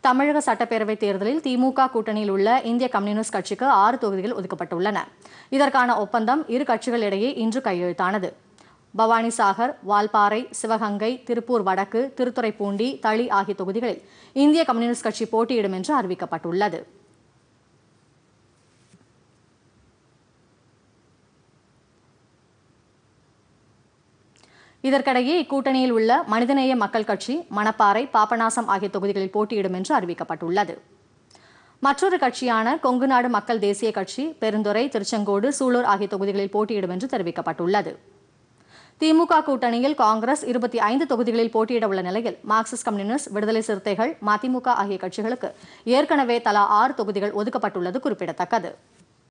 தமிழக சட்டப்பேரவைத் தேர்தலில் திமுக கூட்டணியில் உள்ள இந்திய கம்யூனிஸ்ட் கட்சிக்கு ஆறு தொகுதிகள் ஒதுக்கப்பட்டுள்ளன இதற்கான ஒப்பந்தம் இரு கட்சிகளிடையே இன்று கையெழுத்தானது பவானிசாகர் வால்பாறை சிவகங்கை திருப்பூர் வடக்கு திருத்துறைப்பூண்டி தளி ஆகிய தொகுதிகளில் இந்திய கம்யூனிஸ்ட் கட்சி போட்டியிடும் என்று அறிவிக்கப்பட்டுள்ளது இதற்கிடையே இக்கூட்டணியில் உள்ள மனிதநேய மக்கள் கட்சி மணப்பாறை பாபநாசம் ஆகிய தொகுதிகளில் போட்டியிடும் என்று அறிவிக்கப்பட்டுள்ளது மற்றொரு கட்சியான கொங்குநாடு மக்கள் தேசிய கட்சி பெருந்துறை திருச்செங்கோடு சூலூர் ஆகிய தொகுதிகளில் போட்டியிடும் என்று தெரிவிக்கப்பட்டுள்ளது திமுக கூட்டணியில் காங்கிரஸ் இருபத்தி ஐந்து தொகுதிகளில் போட்டியிட உள்ள நிலையில் மார்க்சிஸ்ட் கம்யூனிஸ்ட் விடுதலை சிறுத்தைகள் மதிமுக ஆகிய கட்சிகளுக்கு ஏற்கனவே தலா ஆறு தொகுதிகள் ஒதுக்கப்பட்டுள்ளது குறிப்பிடத்தக்கது